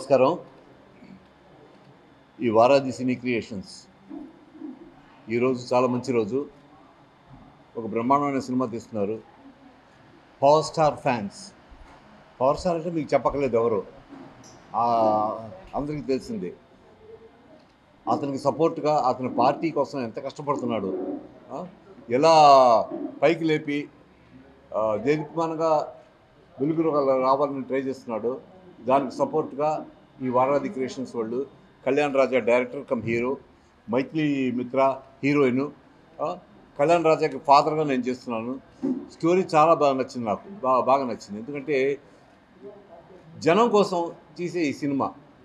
నమస్కారం ఈ వారాది సినీ క్రియేషన్స్ ఈరోజు చాలా మంచి రోజు ఒక బ్రహ్మాండమైన సినిమా తీస్తున్నారు power star fans power star అంటే మీకు చెప్పక్కర్లేదు ఎవరు ఆ, అందరికీ తెలిసిందే అతనికి సపోర్ట్గా అతని పార్టీ కోసం ఎంత కష్టపడుతున్నాడు ఆ, ఎలా పైకి లేపి ఆ, దేదీప్యమానంగా వెలుగురు రావాలని ట్రై చేస్తున్నాడు దానికి సపోర్ట్గా ఈ వారాది క్రియేషన్స్ వాళ్ళు Kalyan Raja director come hero Maitri Mitra heroine ఆ, కళ్యాణ్ రాజాకి ఫాదర్గా నేను చేస్తున్నాను స్టోరీ చాలా బాగా నచ్చింది నాకు బాగా బాగా నచ్చింది ఎందుకంటే జనం కోసం తీసే ఈ సినిమా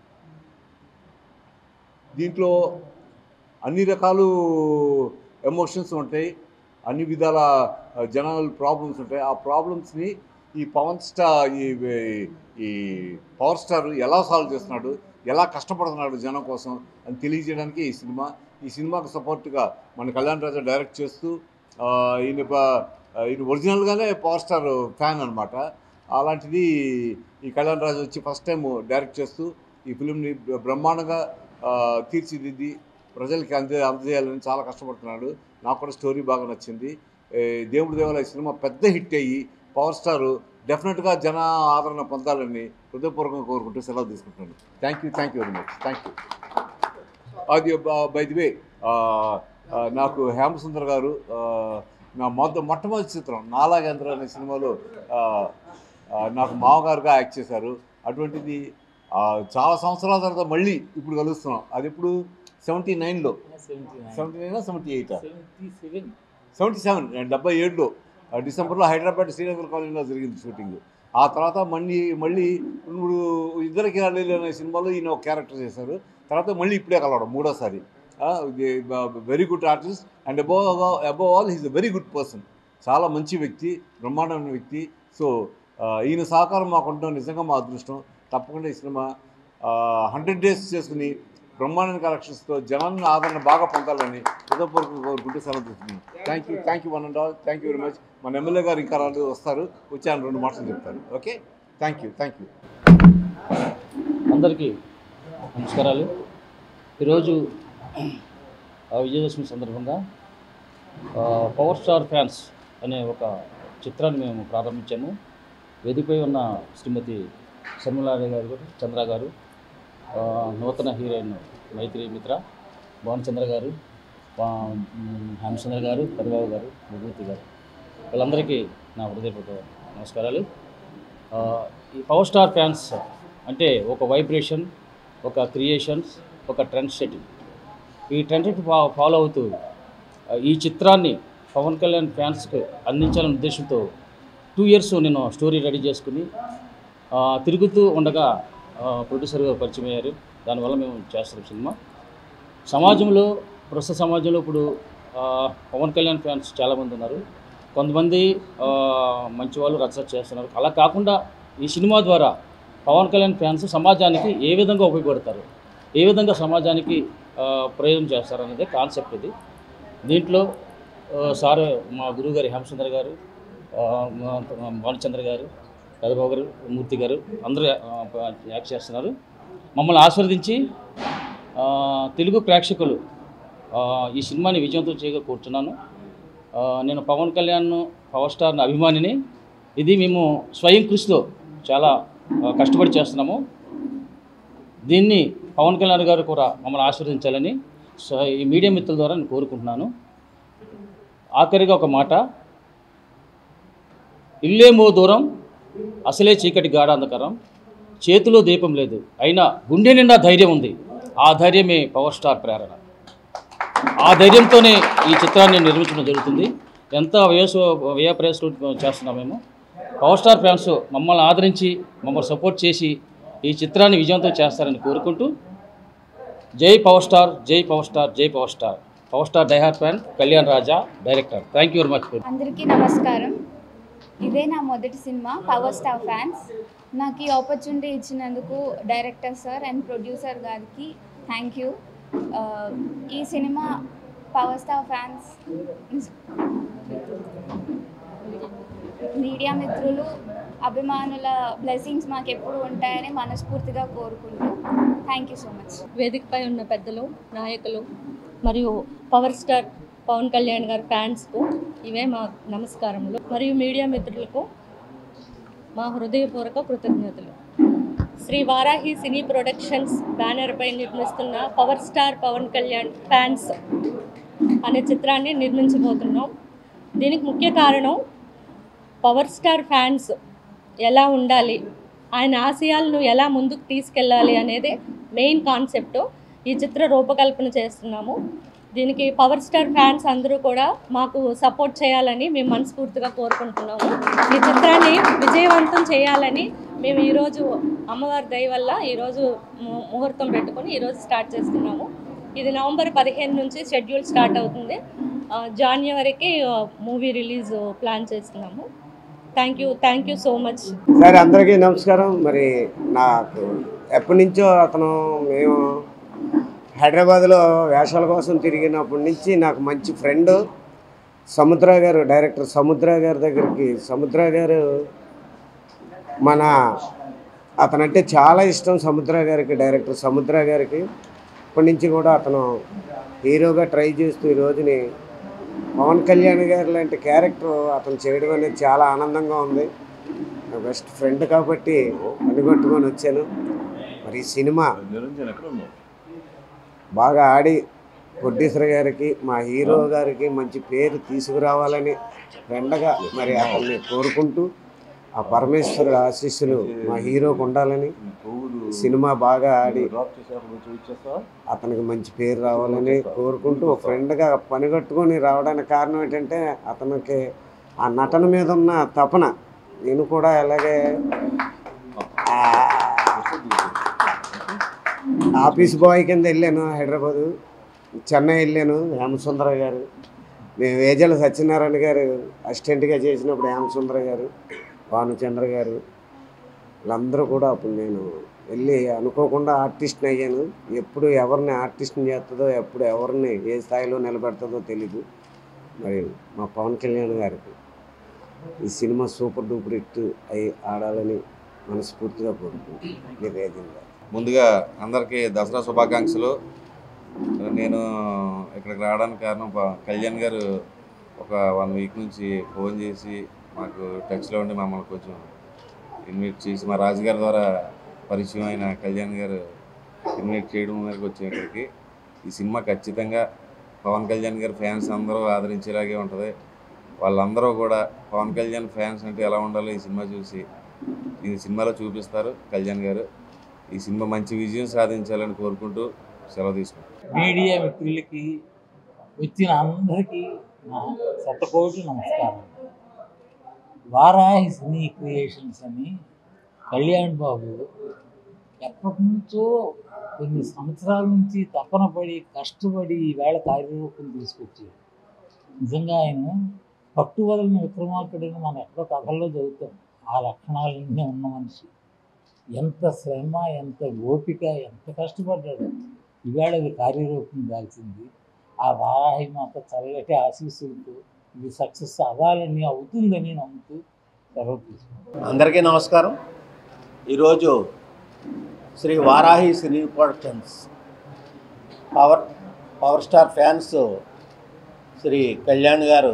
దీంట్లో అన్ని రకాలు ఎమోషన్స్ ఉంటాయి అన్ని విధాల ఆ, జనాల ప్రాబ్లమ్స్ ఉంటాయి ఆ ప్రాబ్లమ్స్ని ఈ పవన్ స్టార్ ఈ ఈ పవర్ స్టార్ ఎలా సాల్వ్ చేస్తున్నాడు ఎలా కష్టపడుతున్నాడు జనం కోసం అని తెలియజేయడానికి ఈ సినిమా ఈ సినిమాకు సపోర్ట్గా మన కళ్యాణ్ రాజా డైరెక్ట్ చేస్తూ ఆ, ఈయన ప- ఈయన ఒరిజినల్గానే పవర్ స్టార్ ఫ్యాన్ అనమాట అలాంటిది ఈ కళ్యాణ్ రాజు వచ్చి ఫస్ట్ టైం డైరెక్ట్ చేస్తూ ఈ ఫిలింని బ్రహ్మాండంగా ఆ, తీర్చిదిద్ది ప్రజలకి అందే అందజేయాలని చాలా కష్టపడుతున్నాడు నాకు కూడా స్టోరీ బాగా నచ్చింది ఏ, దేవుడి దేవాలయ సినిమా పెద్ద హిట్ అయ్యి పవర్ స్టార్ డెఫినెట్గా జన ఆదరణ పొందాలని హృదయపూర్వకంగా కోరుకుంటూ సెలవు తీసుకుంటున్నాను thank you thank you very much thank you అది బై ది వే నాకు హేమసుందర్ గారు ఆ, నా మొద మొట్టమొదటి చిత్రం నాలాగేంద్ర అనే సినిమాలో ఆ, ఆ, నాకు మామగారుగా యాక్ట్ చేశారు అటువంటిది ఆ, చాలా సంవత్సరాల తర్వాత మళ్ళీ ఇప్పుడు కలుస్తున్నాం అది ఇప్పుడు సెవెంటీ నైన్లో seventy nine seventy eight seventy seven డెబ్బై ఏడులో ఆ, డిసెంబర్లో హైదరాబాద్ శ్రీనగర్ కాలనీలో జరిగింది షూటింగ్ ఆ తర్వాత మళ్ళీ మళ్ళీ ఇప్పుడు ఇద్దరికి రాలేదు అనే సినిమాలో ఈయన ఒక క్యారెక్టర్ చేశారు తర్వాత మళ్ళీ ఇప్పుడే కలవడం మూడోసారి very good artist and above above all he's a very good person చాలా మంచి వ్యక్తి బ్రహ్మాండమైన వ్యక్తి సో ఈయన సహకారం మాకు ఉండడం నిజంగా మా అదృష్టం తప్పకుండా ఈ సినిమా హండ్రెడ్ డేస్ చేసుకుని బ్రహ్మాండ కలెక్షన్స్తో జనాన్ని ఆదరణ బాగా పొందాలని హృదయపూర్వకంగా కోరుకుంటూ సెలవు తీసుకున్నాను thank you thank you one and all thank you very much మన ఎమ్మెల్యే గారు ఇంకా రాలేదు వస్తారు వచ్చి ఆయన రెండు మాటలు చెప్తారు okay thank you thank you అందరికీ నమస్కారాలు ఈరోజు ఆ విజయదశమి సందర్భంగా ఆ, పవర్ స్టార్ ఫ్యాన్స్ అనే ఒక చిత్రాన్ని మేము ప్రారంభించాము వేదికపై ఉన్న శ్రీమతి శర్మిలారాయణ గారు కూడా, చంద్ర గారు ఆ, నూతన హీరోయిన్ మైత్రి మిత్ర భానుచంద్ర గారు వా- మ్, హేమచంద్ర గారు హరిబాబు గారు విభూతి గారు వీళ్ళందరికీ నా హృదయపూర్వక నమస్కారాలు ఆ, ఈ పవర్ స్టార్ ఫ్యాన్స్ అంటే ఒక వైబ్రేషన్ ఒక క్రియేషన్స్ ఒక ట్రెండ్ సెట్టింగ్ ఈ ట్రెండ్ సెట్ ఫా ఫాలో అవుతూ ఆ, ఈ చిత్రాన్ని పవన్ కళ్యాణ్ ఫ్యాన్స్కి అందించాలనే ఉద్దేశంతో టూ ఇయర్స్ నేను స్టోరీ రెడీ చేసుకుని ఆ, తిరుగుతూ ఉండగా ఆ, ప్రొడ్యూసర్ గారు పరిచయం అయ్యారు దానివల్ల మేము చేస్తున్నాం సినిమా సమాజంలో ప్రస్తుత సమాజంలో ఇప్పుడు ఆ, పవన్ కళ్యాణ్ ఫ్యాన్స్ చాలామంది ఉన్నారు కొంతమంది ఆ, మంచి వాళ్ళు రచ్చ చేస్తున్నారు అలా కాకుండా ఈ సినిమా ద్వారా పవన్ కళ్యాణ్ ఫ్యాన్స్ సమాజానికి ఏ విధంగా ఉపయోగపడతారు ఏ విధంగా సమాజానికి ఆ, ప్రయోజనం చేస్తారు అనేది కాన్సెప్ట్ ఇది దీంట్లో ఆ, సార్ మా గురువు గారు హేమచంద్ర గారు ఆ, మా- మా భానుచంద్ర గారు పెదబాబు గారు మూర్తి గారు అందరూ ఆ, యాక్ట్ చేస్తున్నారు మమ్మల్ని ఆస్వాదించి ఆ, తెలుగు ప్రేక్షకులు ఆ, ఈ సినిమాని విజయవంతం చేయగా కూర్చున్నాను ఆ, నేను పవన్ కళ్యాణ్ పవర్ స్టార్ అభిమానిని ఇది మేము స్వయం కృషితో చాలా ఆ, కష్టపడి చేస్తున్నాము దీన్ని పవన్ కళ్యాణ్ గారు కూడా మమ్మల్ని ఆశీర్వదించాలని సో ఈ మీడియా మిత్రుల ద్వారా నేను కోరుకుంటున్నాను ఆఖరిగా ఒక మాట ఇల్లేమో దూరం అసలే చీకటి గాఢ అంధకారం చేతిలో దీపం లేదు అయినా గుండె నిండా ధైర్యం ఉంది ఆ ధైర్యమే పవర్ స్టార్ ప్రేరణ ఆ ధైర్యంతోనే ఈ చిత్రాన్ని నిర్మించడం జరుగుతుంది ఎంత వయసు వ్యయ ప్రయాసం చేస్తున్నాం మేము పవర్ స్టార్ ఫ్యాన్స్ మమ్మల్ని ఆదరించి మమ్మల్ని సపోర్ట్ చేసి ఈ చిత్రాన్ని విజయవంతం చేస్తారని కోరుకుంటూ జై పవర్ స్టార్ జై పవర్ స్టార్ జై power star power star diehard fan Kalyan Raja director thank you very much అందరికీ నమస్కారం ఇదే నా మొదటి సినిమా పవర్ స్టార్ ఫ్యాన్స్ నాకు ఈ ఆపర్చునిటీ ఇచ్చినందుకు డైరెక్టర్ సార్ అండ్ ప్రొడ్యూసర్ గారికి థ్యాంక్ యూ ఈ cinema power star fans media మిత్రులు అభిమానుల బ్లెస్సింగ్స్ మాకు ఎప్పుడు ఉంటాయని మనస్ఫూర్తిగా కోరుకుంటూ థ్యాంక్ యూ సో మచ్ వేదికపై ఉన్న పెద్దలు నాయకులు మరియు పవర్ స్టార్ పవన్ కళ్యాణ్ గారి ఫ్యాన్స్కు ఇవే మా నమస్కారములు మరియు మీడియా మిత్రులకు మా హృదయపూర్వక కృతజ్ఞతలు శ్రీ వారాహి సినీ ప్రొడక్షన్స్ బ్యానర్పై నిర్మిస్తున్న power star Pawan Kalyan fans అనే చిత్రాన్ని నిర్మించబోతున్నాం దీనికి ముఖ్య కారణం పవర్ స్టార్ ఫ్యాన్స్ ఎలా ఉండాలి ఆయన ఆశయాలను ఎలా ముందుకు తీసుకెళ్ళాలి అనేది మెయిన్ కాన్సెప్ట్ ఈ చిత్ర రూపకల్పన చేస్తున్నాము దీనికి పవర్ స్టార్ ఫ్యాన్స్ అందరూ కూడా మాకు సపోర్ట్ చేయాలని మేము మనస్ఫూర్తిగా కోరుకుంటున్నాము ఈ చిత్రాన్ని విజయవంతం చేయాలని మేము ఈరోజు అమ్మవారి దయ వల్ల ఈరోజు ము- ముహూర్తం పెట్టుకొని ఈరోజు స్టార్ట్ చేస్తున్నాము ఇది నవంబర్ పదిహేను నుంచి షెడ్యూల్ స్టార్ట్ అవుతుంది ఆ, జనవరికి మూవీ రిలీజ్ ప్లాన్ చేస్తున్నాము thank you thank you so much sir అందరికీ నమస్కారం మరి నాకు ఎప్పటి నుంచో అతను మేము హైదరాబాద్లో వేషాల కోసం తిరిగినప్పటి నుంచి నాకు మంచి ఫ్రెండ్ సముద్ర గారు డైరెక్టర్ సముద్ర గారి దగ్గరికి సముద్ర గారు మన అతనంటే చాలా ఇష్టం సముద్ర గారికి డైరెక్టర్ సముద్ర గారికి ఇప్పటి నుంచి కూడా అతను హీరోగా ట్రై చేస్తూ ఈ రోజుని పవన్ కళ్యాణ్ గారు లాంటి క్యారెక్టర్ అతను చేయడం అనేది చాలా ఆనందంగా ఉంది నా బెస్ట్ ఫ్రెండ్ కాబట్టి పనిగొట్టుకొని వచ్చాను మరి ఈ సినిమా నిరంజన్ ఎక్కడ ఉన్నావు బాగా ఆడి ప్రొడ్యూసర్ గారికి మా హీరో గారికి మంచి పేరు తీసుకురావాలని ఫ్రెండ్గా మరి అతన్ని కోరుకుంటూ ఆ పరమేశ్వరుడు ఆశీస్సులు మా హీరోకు ఉండాలని కొవ్వూరు సినిమా బాగా ఆడి డ్రాప్ చేసేప్పుడు వచ్చి ఇచ్చేస్తావా అతనికి మంచి పేరు రావాలని కోరుకుంటూ ఒక ఫ్రెండ్గా పనిగట్టుకొని రావడానికి కారణం ఏంటంటే అతనికి ఆ నటన మీద ఉన్న తపన నేను కూడా అలాగే ఆ ఆఫీస్ బాయ్ కింద వెళ్ళాను హైదరాబాదు చెన్నై వెళ్ళాను హేమసుందర గారు మేము వేజల సత్యనారాయణ గారు అసిస్టెంట్గా చేసినప్పుడు హేమసుందర గారు భానుచంద్ర గారు వీళ్ళందరూ కూడా అప్పుడు నేను వెళ్ళి అనుకోకుండా ఆర్టిస్ట్ని అయ్యాను ఎప్పుడు ఎవరిని ఆర్టిస్ట్ని చేస్తుందో ఎప్పుడు ఎవరిని ఏ స్థాయిలో నిలబెడుతుందో తెలీదు మరి మా పవన్ కళ్యాణ్ గారికి ఈ సినిమా సూపర్ డూపర్ హిట్ అయి ఆడాలని మనస్ఫూర్తిగా కోరుకుంటున్నాను నివేదింగా ముందుగా అందరికీ దసరా శుభాకాంక్షలు నేను ఇక్కడికి రావడానికి కారణం ప- కళ్యాణ్ గారు ఒక వన్ వీక్ నుంచి ఫోన్ చేసి మాకు టచ్లో ఉండి మమ్మల్ని కొంచెం ఇన్వైట్ చేసి మా రాజుగారి ద్వారా పరిచయం అయిన కళ్యాణ్ గారు ఇన్వైట్ చేయడం మేరకు వచ్చాం ఇక్కడికి ఈ సినిమా ఖచ్చితంగా పవన్ కళ్యాణ్ గారి ఫ్యాన్స్ అందరూ ఆదరించేలాగే ఉంటుంది వాళ్ళందరూ కూడా పవన్ కళ్యాణ్ ఫ్యాన్స్ అంటే ఎలా ఉండాలో ఈ సినిమా చూసి ఈ సినిమాలో చూపిస్తారు కళ్యాణ్ గారు ఈ సినిమా మంచి విజయం సాధించాలని కోరుకుంటూ సెలవు తీసుకుంటాం మీడియా మిత్రులకి వచ్చిన అందరికీ నా శతకోటి నమస్కారం వారాహి సినీ క్రియేషన్స్ అని కళ్యాణ్ బాబు ఎప్పటి నుంచో కొన్ని సంవత్సరాల నుంచి తపన పడి కష్టపడి ఈవేళ కార్యరూపం తీసుకొచ్చాడు నిజంగా ఆయన పట్టువదలని విక్రమార్కుడిని మనం ఎక్కడో కథల్లో చదువుతాం ఆ లక్షణాలన్నీ ఉన్న మనిషి ఎంత శ్రమ ఎంత ఓపిక ఎంత కష్టపడ్డాడు ఈవేళ ఇది కార్యరూపం దాల్చింది ఆ వారాహి మాత చల్లటి ఆశీస్సులతో ఇది సక్సెస్ అవ్వాలని అవుతుందని నమ్ముతూ సెలవు తీసుకుంటాం అందరికీ నమస్కారం ఈరోజు Shri Varahi cine productions power power star fans Shri Kalyan garu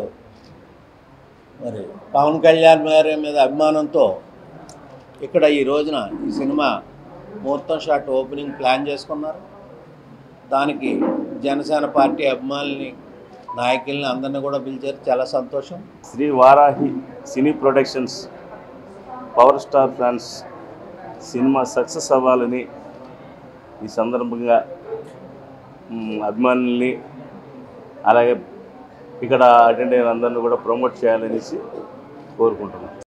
మరి పవన్ కళ్యాణ్ గారి మీద అభిమానంతో ఇక్కడ ఈ రోజున ఈ సినిమా ముహూర్తం షాట్ ఓపెనింగ్ ప్లాన్ చేసుకున్నారు దానికి జనసేన పార్టీ అభిమానుల్ని నాయకుల్ని అందరినీ కూడా పిలిచారు చాలా సంతోషం Shri Varahi cine productions power star fans cinema success అవ్వాలని ఈ సందర్భంగా మ్, అభిమానుల్ని అలాగే ఇక్కడ అటెండ్ అయిన అందరిని కూడా ప్రమోట్ చేయాలనేసి కోరుకుంటున్నాను